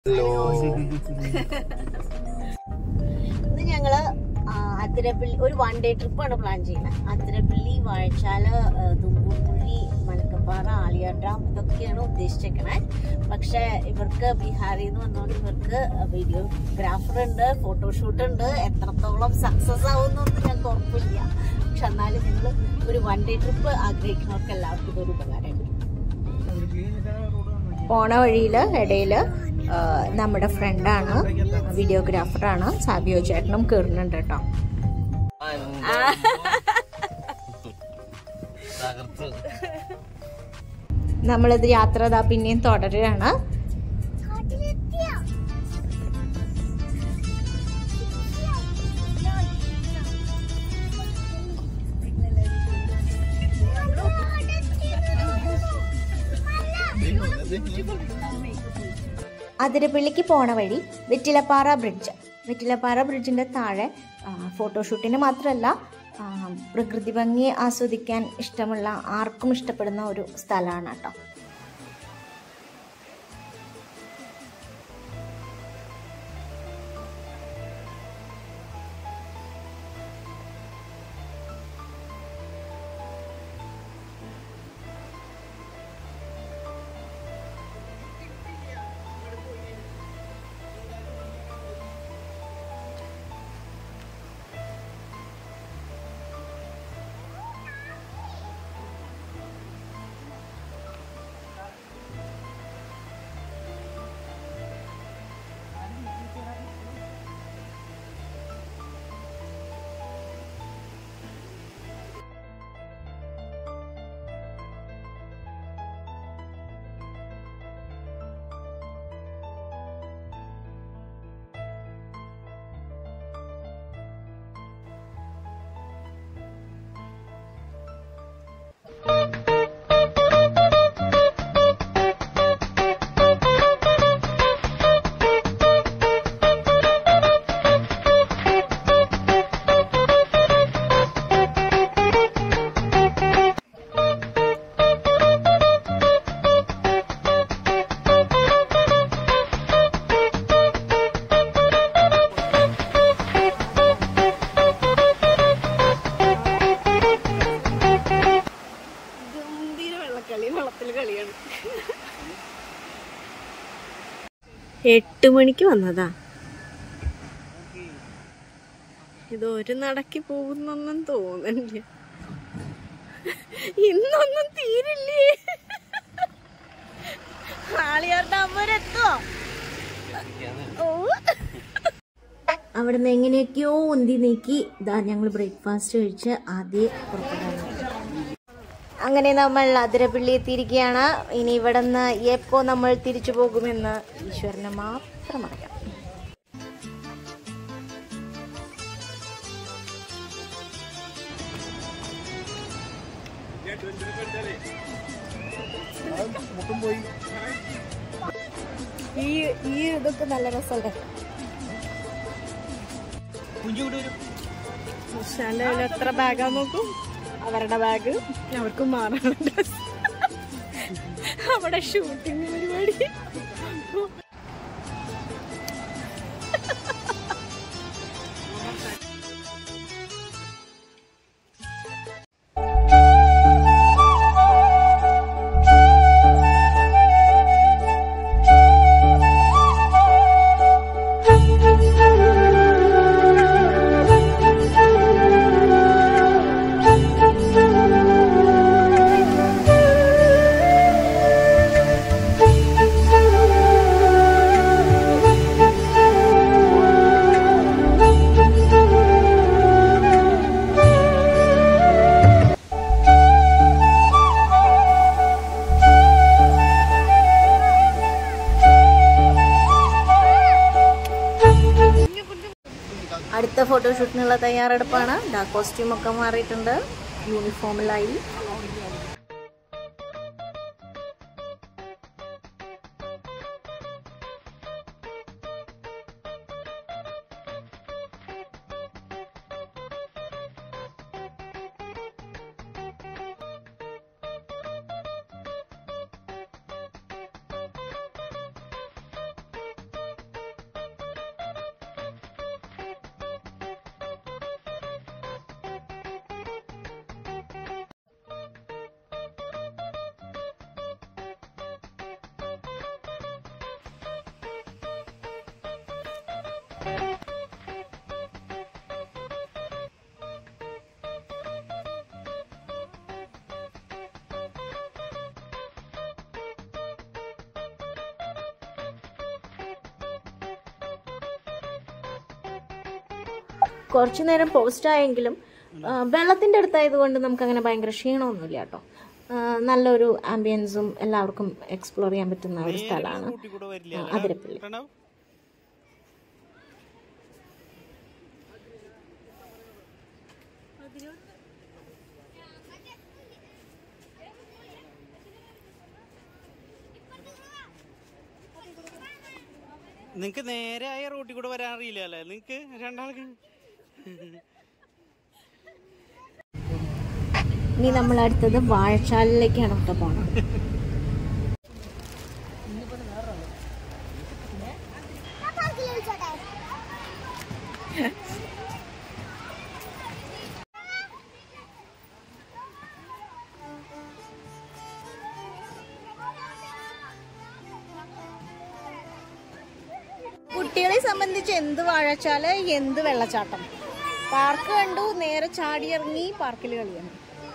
Hello ഇന്ന് ഞങ്ങള് ആ, അതിരപ്പള്ളി ഒരു വൺ ഡേ ട്രിപ്പാണ് പ്ലാൻ ചെയ്യുന്നത് അതിരപ്പള്ളി വാഴച്ചാല് ആ, തുമ്പൂർപ്പുള്ളി മലക്കപ്പാറ ആലിയാർ ഡാം ഇതൊക്കെയാണ് ഉദ്ദേശിച്ചേക്കണേ പക്ഷെ ഇവർക്ക് ബീഹാറിൽ നിന്ന് വന്നോണ്ട് ഇവർക്ക് വീഡിയോഗ്രാഫർ ഉണ്ട് ഫോട്ടോഷൂട്ട് ഉണ്ട് എത്രത്തോളം സക്സസ് ആവുന്നൊന്നും ഞങ്ങൾക്ക് ഉറപ്പില്ല പക്ഷെ എന്നാലും നിങ്ങൾ ഒരു വൺ ഡേ ട്രിപ്പ് ആഗ്രഹിക്കുന്നവർക്ക് എല്ലാവർക്കും ഇതൊരു ഉപകാരമായിരിക്കും പോണ വഴിയില് ഇടയില് ആ, നമ്മുടെ ഫ്രണ്ടാണ് വീഡിയോഗ്രാഫറാണ് സാബിയോ ചേട്ടനും കയറുന്നുണ്ട് കേട്ടോ തകർത്ത് നമ്മളിത് യാത്ര ഇതാ പിന്നെയും തുടരുകയാണ് അതിരപ്പള്ളിക്ക് പോണ വഴി വെറ്റിലപ്പാറ ബ്രിഡ്ജ് വെറ്റിലപ്പാറ ബ്രിഡ്ജിന്റെ താഴെ ആ, ഫോട്ടോഷൂട്ടിന് മാത്രമല്ല ആ, പ്രകൃതി ഭംഗി ആസ്വദിക്കാൻ ഇഷ്ടമുള്ള ആർക്കും ഇഷ്ടപ്പെടുന്ന ഒരു സ്ഥലമാണ് കേട്ടോ ഗംഭീര വെള്ളക്കളി വെള്ളത്തിൽ കളിയാണ് എട്ട് മണിക്ക് വന്നതാ ഇത് ഒരു നടക്കി പോകുന്നൊന്നും തോന്നുന്നില്ല ഇന്നൊന്നും തീരില്ലേ ആളിയാർ ഡാം വരെ എത്തുവോ ഓ അവിടുന്ന് എങ്ങനെയൊക്കെയോ ഉന്തി നീക്കി ഇതാ ഞങ്ങൾ ബ്രേക്ക്ഫാസ്റ്റ് കഴിച്ച് ആദ്യം പുറപ്പെടാൻ അങ്ങനെ നമ്മൾ അതിരപ്പള്ളി എത്തിയിരിക്കുകയാണ് ഇനി ഇവിടെ നിന്ന് എപ്പോ നമ്മൾ തിരിച്ചു പോകുമെന്ന് ഈശ്വരന് മാത്രം അറിയാം ഈ ഈ ഇതൊക്കെ നല്ല രസമല്ലേ ഉഷാന്റെ കയ്യിൽ എത്ര ബാഗാ നോക്കും അവരുടെ ബാഗ് അവർക്ക് മാറാണ് ഡ്രസ് അവിടെ ഷൂട്ടിംഗ് പരിപാടി അടുത്ത ഫോട്ടോഷൂട്ടിനുള്ള തയ്യാറെടുപ്പാണ് ഡാ കോസ്റ്റ്യൂം ഒക്കെ മാറിയിട്ടുണ്ട് യൂണിഫോമിലായി കുറച്ചു നേരം പോസ്റ്റ് ആയെങ്കിലും ആ, വെള്ളത്തിന്റെ അടുത്തായതുകൊണ്ട് നമുക്ക് അങ്ങനെ ഭയങ്കര ക്ഷീണമൊന്നുമില്ല കേട്ടോ ആ, നല്ലൊരു ആംബിയൻസും എല്ലാവർക്കും എക്സ്പ്ലോർ ചെയ്യാൻ പറ്റുന്ന ഒരു സ്ഥലമാണ് ഊട്ടി കൂടെ വരില്ല ആ, അതിരപ്പള്ളി പ്രണവ് നിങ്ങക്ക് നേരായ റോട്ടിൽ കൂടെ വരാൻ അറിയില്ല അല്ലേ നിങ്ങക്ക് രണ്ടാൾക്ക് ഇനി നമ്മൾ അടുത്തത് വാഴച്ചാലിലേക്കാണ് കേട്ടോ പോണത് കുട്ടികളെ സംബന്ധിച്ച് എന്ത് വാഴച്ചാല് എന്ത് വെള്ളച്ചാട്ടം പാർക്ക് കണ്ടു നേരെ ചാടിയിറങ്ങി പാർക്കിൽ കളിയാണ്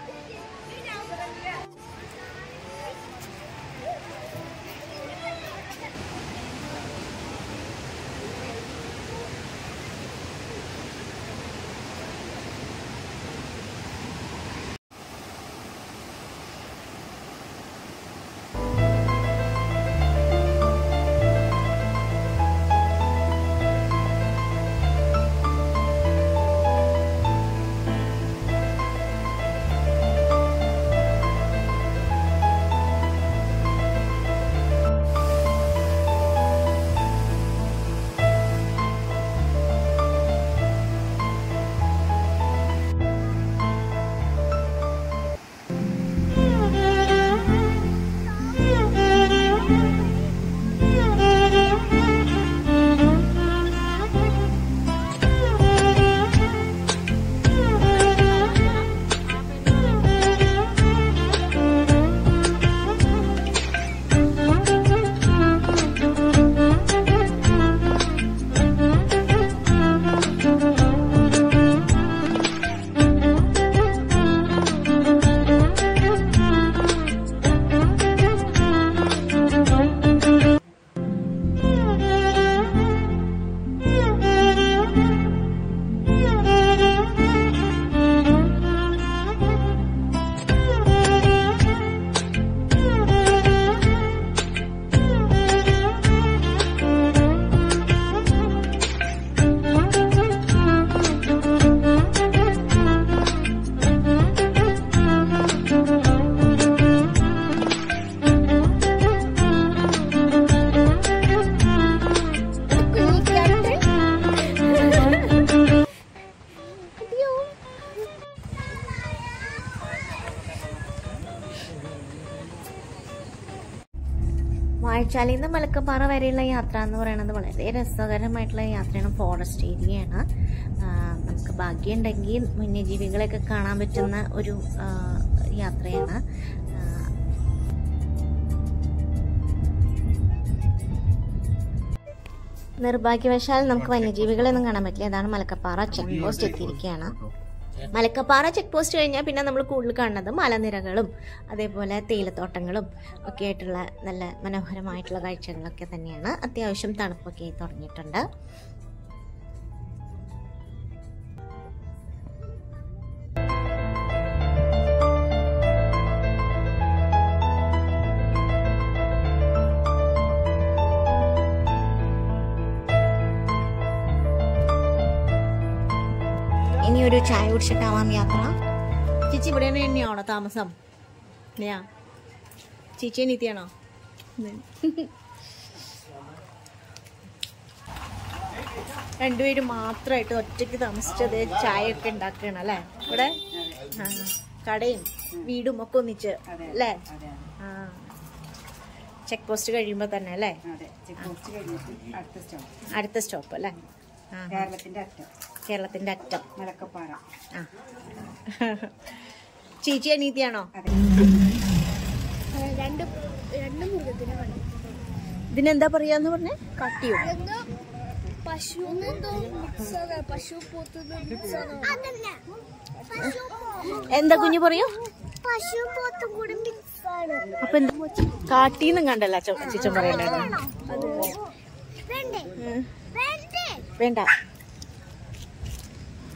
വാഴച്ചാലിൽ നിന്ന് മലക്കപ്പാറ വരെയുള്ള യാത്ര എന്ന് പറയുന്നത് വളരെ രസകരമായിട്ടുള്ള യാത്രയാണ് ഫോറസ്റ്റ് ഏരിയയാണ് ആ, നമുക്ക് ഭാഗ്യമുണ്ടെങ്കിൽ വന്യജീവികളെയൊക്കെ കാണാൻ പറ്റുന്ന ഒരു ആ, യാത്രയാണ് ആ, നിർഭാഗ്യവശാൽ നമുക്ക് വന്യജീവികളൊന്നും കാണാൻ പറ്റില്ല അതാണ് മലക്കപ്പാറ ചെക്ക് പോസ്റ്റ് എത്തിയിരിക്കുകയാണ് മലക്കപ്പാറ ചെക്ക് പോസ്റ്റ് കഴിഞ്ഞാൽ പിന്നെ നമ്മൾ കൂടുതൽ കാണുന്നത് മലനിരകളും അതേപോലെ തേയിലത്തോട്ടങ്ങളും ഒക്കെ ആയിട്ടുള്ള നല്ല മനോഹരമായിട്ടുള്ള കാഴ്ചകളൊക്കെ തന്നെയാണ് അത്യാവശ്യം തണുപ്പൊക്കെ ആയി തുടങ്ങിയിട്ടുണ്ട് ഇനി ഒരു ചായ കുടിച്ചിട്ടാവാം യാത്ര ചേച്ചി ഇവിടെ തന്നെയാണോ താമസം ഇല്ലയാ ചേച്ചി അനീത്തിയാണോ രണ്ടുപേരും മാത്രമായിട്ട് ഒറ്റയ്ക്ക് താമസിച്ചത് ചായ ഒക്കെ ഉണ്ടാക്കുകയാണ് അല്ലേ ഇവിടെ ആ, കടയും വീടും ഒക്കെ ഒന്നിച്ച് അല്ലേ ആ ചെക്ക് പോസ്റ്റ് കഴിയുമ്പോൾ തന്നെ അല്ലേ അതെ ചെക്ക് പോസ്റ്റ് കഴിഞ്ഞിട്ട് അടുത്ത സ്റ്റോപ്പ് അടുത്ത സ്റ്റോപ്പ് അല്ലേ ആ കേരളത്തിന്റെ അറ്റം കേരളത്തിന്റെ അറ്റം മലക്കപ്പാറ ആ ചേച്ചി അനീതിയാണോ അതെ രണ്ട് രണ്ട് മൃഗത്തിനെ കണ്ടു ഇതിനെന്താ പറയാന്ന് പറഞ്ഞേ കട്ടിയോ എന്തോ പശു എന്തോ മിക്സ് പശു പോത്തുന്ന മിക്സ് എന്താ കുഞ്ഞു പറയൂ പശു പോത്തും കൂടി മിക്സ് ആണ് അപ്പൊ എന്താ കാട്ടീന്നും കണ്ടല്ല ചിച്ചൻ പറയണ്ടേ വേണ്ടേ വേണ്ടേ വേണ്ട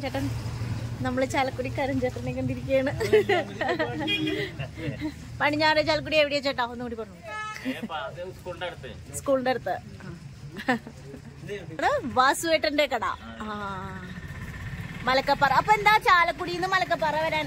ചേട്ടൻ നമ്മള് ചാലക്കുടി കരഞ്ചേട്ടനെ കണ്ടിരിക്കുകയാണ് പടിഞ്ഞാറ് ചാലക്കുടി എവിടെയാ ചേട്ടാ ഒന്നുകൂടി പറഞ്ഞു സ്കൂളിന്റെ അടുത്ത് സ്കൂളിന്റെ അടുത്ത് ഇവിടെ വാസുവേട്ടന്റെ കട ആ മലക്കപ്പാറ അപ്പൊ എന്താ ചാലക്കുടിന്ന് മലക്കപ്പാറ വരാൻ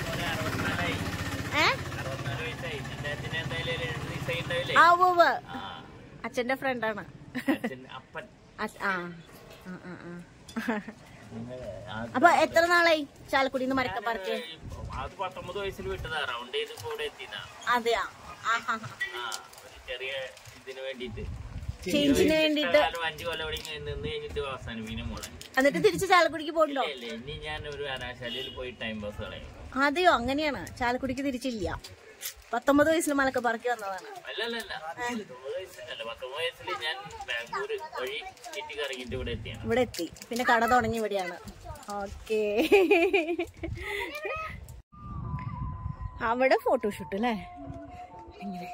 ഏ അറുപത്തിനാല് വയസ്സായി എന്റെ അച്ഛന് എന്തായാലും രണ്ട് ദിവസമായി ഉണ്ടാവില്ലേ ആ ഉവ്വ് ആ അച്ഛന്റെ ഫ്രണ്ടാണ് അച്ഛൻ അപ്പൻ ആ ആ, ആ, ആ. നിങ്ങള് ആ- അപ്പൊ എത്ര നാളായി ചാലക്കുടിന്ന് മലക്കപ്പാറക്ക് അത് പത്തൊമ്പത് വയസ്സിൽ വിട്ടതാ റൗണ്ട് ചെയ്ത് ഇപ്പൊ ഇവിടെ എത്തിയതാ അതെയാ ആഹാ ആ ഒരു ചെറിയ ഇതിന് വേണ്ടിട്ട് ചേഞ്ചിന് വേണ്ടിട്ട് കാലം അഞ്ചു കൊല്ലം ഇവിടെ ഇങ്ങനെ നിന്ന് കഴിഞ്ഞിട്ട് അവസാനം പിന്നെ മോളെ എന്നിട്ട് തിരിച്ച് ചാലക്കുടിക്ക് പോകണ്ടോ ഇല്ല ഇനി ഞാൻ ഒരു അനാശാലയിൽ പോയി ടൈം പാസ് കളയും അതെയോ അങ്ങനെയാണ് ചാലക്കുടിക്ക് തിരിച്ചില്ല പത്തൊമ്പത് വയസ്സിൽ മലക്കപ്പാറക്ക് വന്നതാണ് അല്ലല്ല പത്തൊമ്പത് വയസ്സിലല്ല പത്തൊമ്പത് വയസ്സിൽ ഞാൻ ബാംഗ്ലൂർ വഴി ചുറ്റി കറങ്ങിയിട്ട് ഇവിടെ എത്തിയാണ് ഇവിടെ എത്തി പിന്നെ കട തുടങ്ങി ഇവിടെയാണ് ഓക്കേ അവിടെ ഫോട്ടോഷൂട്ട് അല്ലേ എങ്ങനെ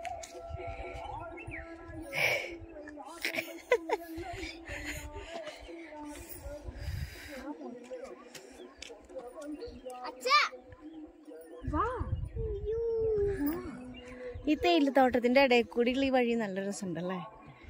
ഈ തേയിലത്തോട്ടത്തിന്റെ ഇടയിൽ കൂടിയുള്ള ഈ വഴി നല്ല രസമുണ്ടല്ലേ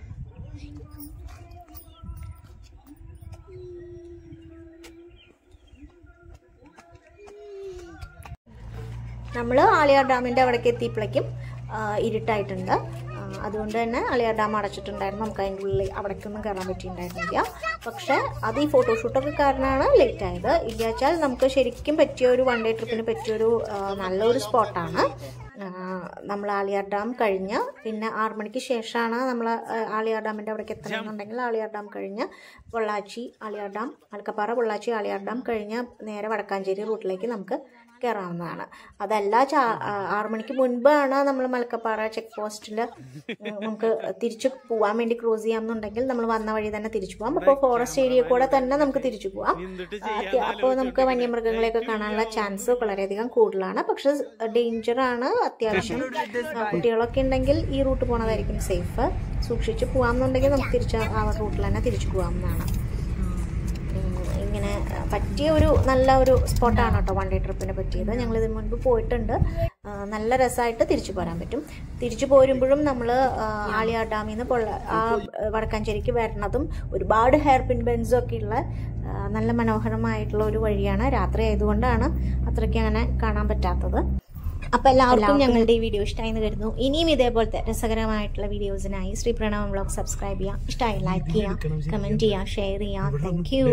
നമ്മൾ ആളിയാർ ഡാമിൻ്റെ അവിടേക്ക് എത്തിയപ്പോഴേക്കും ആ, ഇരുട്ടായിട്ടുണ്ട് ആ, അതുകൊണ്ട് തന്നെ ആളിയാർ ഡാം അടച്ചിട്ടുണ്ടായിരുന്നു നമുക്ക് അതിൻ്റെ ഉള്ളിൽ അവിടേക്കൊന്നും കയറാൻ പറ്റിയിട്ടുണ്ടായിരുന്നില്ല പക്ഷേ അത് ഈ ഫോട്ടോഷൂട്ടൊക്കെ കാരണമാണ് ലേറ്റ് ആയത് ഇല്ലാച്ചാൽ നമുക്ക് ശരിക്കും പറ്റിയ ഒരു വൺ ഡേ ട്രിപ്പിന് പറ്റിയൊരു ആ, നല്ലൊരു സ്പോട്ടാണ് നമ്മൾ ആളിയാർ ഡാം കഴിഞ്ഞ് പിന്നെ ആറു മണിക്ക് ശേഷമാണ് നമ്മൾ ആളിയാർ ഡാമിൻ്റെ അവിടേക്ക് എത്തണമെന്നുണ്ടെങ്കിൽ ആളിയാർ ഡാം കഴിഞ്ഞ് പൊള്ളാച്ചി ആളിയാർ ഡാം മലക്കപ്പാറ പൊള്ളാച്ചി ആളിയാർ ഡാം കഴിഞ്ഞ് നേരെ വടക്കാഞ്ചേരി റൂട്ടിലേക്ക് നമുക്ക് കയറാവുന്നതാണ് അതല്ല ചാ ആ, ആറ് മണിക്ക് മുൻപാണ് നമ്മൾ മലക്കപ്പാറ ചെക്ക് പോസ്റ്റിൽ നമുക്ക് തിരിച്ചു പോകാൻ വേണ്ടി ക്രോസ് ചെയ്യാമെന്നുണ്ടെങ്കിൽ നമ്മൾ വന്ന വഴി തന്നെ തിരിച്ചു പോകാം അപ്പോൾ ഫോറസ്റ്റ് ഏരിയ കൂടെ തന്നെ നമുക്ക് തിരിച്ചു പോകാം അപ്പോൾ നമുക്ക് വന്യമൃഗങ്ങളെയൊക്കെ കാണാനുള്ള ചാൻസ് വളരെയധികം കൂടുതലാണ് പക്ഷെ ഡേഞ്ചർ ആണ് അത്യാവശ്യം ആ, കുട്ടികളൊക്കെ ഉണ്ടെങ്കിൽ ഈ റൂട്ട് പോണതായിരിക്കും സേഫ് സൂക്ഷിച്ച് പോകാമെന്നുണ്ടെങ്കിൽ നമുക്ക് തിരിച്ച് ആ റൂട്ടിൽ തന്നെ തിരിച്ചു പോകാവുന്നതാണ് ഉം, ഇങ്ങനെ പറ്റിയ ഒരു നല്ല ഒരു സ്പോട്ടാണ് കേട്ടോ വൺ ഡേ ട്രിപ്പിന് പറ്റിയത് ഞങ്ങൾ ഇതിന് മുൻപ് പോയിട്ടുണ്ട് ആ, നല്ല രസമായിട്ട് തിരിച്ചു പോരാൻ പറ്റും തിരിച്ചു പോരുമ്പോഴും നമ്മൾ ആളിയാർ ഡാമിൽ നിന്ന് പൊള്ള ആ വടക്കാഞ്ചേരിക്ക് വരണതും ഒരുപാട് ഹെയർ പിൻ ബെൻസും ഒക്കെ ഉള്ള ആ, നല്ല മനോഹരമായിട്ടുള്ള ഒരു വഴിയാണ് രാത്രി ആയതുകൊണ്ടാണ് അത്രയ്ക്ക് അങ്ങനെ കാണാൻ പറ്റാത്തത് അപ്പോൾ എല്ലാവർക്കും ഞങ്ങളുടെ ഈ വീഡിയോ ഇഷ്ടമായി എന്ന് കരുതുന്നു ഇനിയും ഇതേപോലത്തെ രസകരമായിട്ടുള്ള വീഡിയോസിനായി ശ്രീ പ്രണവം വ്ളോഗ് സബ്സ്ക്രൈബ് ചെയ്യുക ഇഷ്ടമായി ലൈക്ക് ചെയ്യുക കമൻറ്റ് ചെയ്യുക ഷെയർ ചെയ്യുക താങ്ക് യു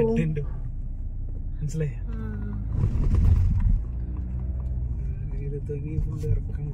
മനസ്സിലായി ഇതിലത്തേക്ക് ഫുള്ള് ഇറക്കം